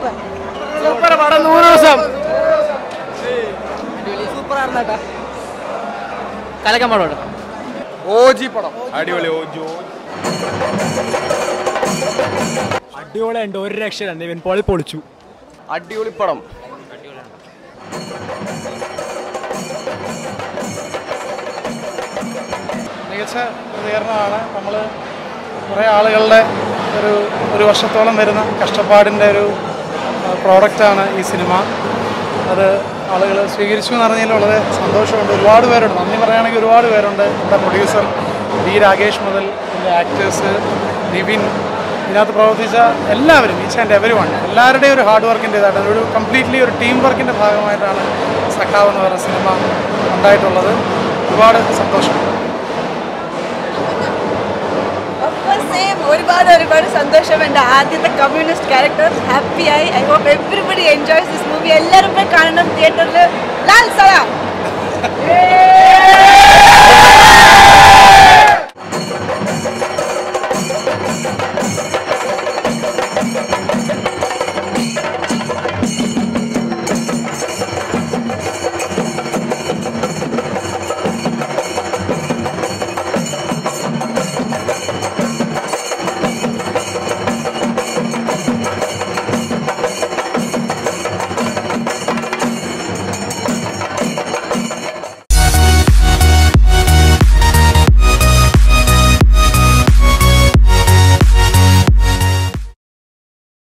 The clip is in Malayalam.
സൂപ്പർ സൂപ്പർ പടം നൂറ് ദിവസം സൂപ്പർ ആയിരുന്നേട്ടാ കലക്കാൻ പടം ഓ ജി പടം അടിപൊളി ഓ ജോ അടിപൊളിയുണ്ട് ഒരു രക്ഷയില്ല നിവിൻ പോളി പൊളിച്ചു അടിപൊളി പടം മികച്ച പ്രതികരണമാണ് നമ്മൾ കുറേ ആളുകളുടെ ഒരു ഒരു വർഷത്തോളം വരുന്ന കഷ്ടപ്പാടിൻ്റെ ഒരു പ്രോഡക്റ്റാണ് ഈ സിനിമ അത് ആളുകൾ സ്വീകരിച്ചു എന്ന് പറഞ്ഞതിൽ വളരെ സന്തോഷമുണ്ട് ഒരുപാട് പേരുണ്ട് നന്ദി പറയുകയാണെങ്കിൽ ഒരുപാട് പേരുണ്ട് നമ്മുടെ പ്രൊഡ്യൂസർ ഡി രാകേഷ് മുതൽ എൻ്റെ ആക്ടേഴ്സ് നിവിൻ ഇതിനകത്ത് പ്രവർത്തിച്ച എല്ലാവരും ഈച്ച് ആൻഡ് എവരി വൺ എല്ലാവരുടെയും ഒരു ഹാർഡ് വർക്കിൻ്റെ ഇതായിട്ട് ഒരു കംപ്ലീറ്റ്ലി ഒരു ടീം വർക്കിൻ്റെ ഭാഗമായിട്ടാണ് സഖാവ് എന്ന് പറയുന്ന സിനിമ ഉണ്ടായിട്ടുള്ളത് ഒരുപാട് സന്തോഷമുണ്ട് ഒപ്പം സെയിം ഒരുപാട് ഒരുപാട് സന്തോഷം എൻ്റെ ആദ്യത്തെ കമ്മ്യൂണിസ്റ്റ് ക്യാരക്ടർ ഹാപ്പി ആയി I hope everybody enjoys this movie എല്ലാവരും പോയി കാണണം തിയേറ്ററിൽ ലാൽ സലാം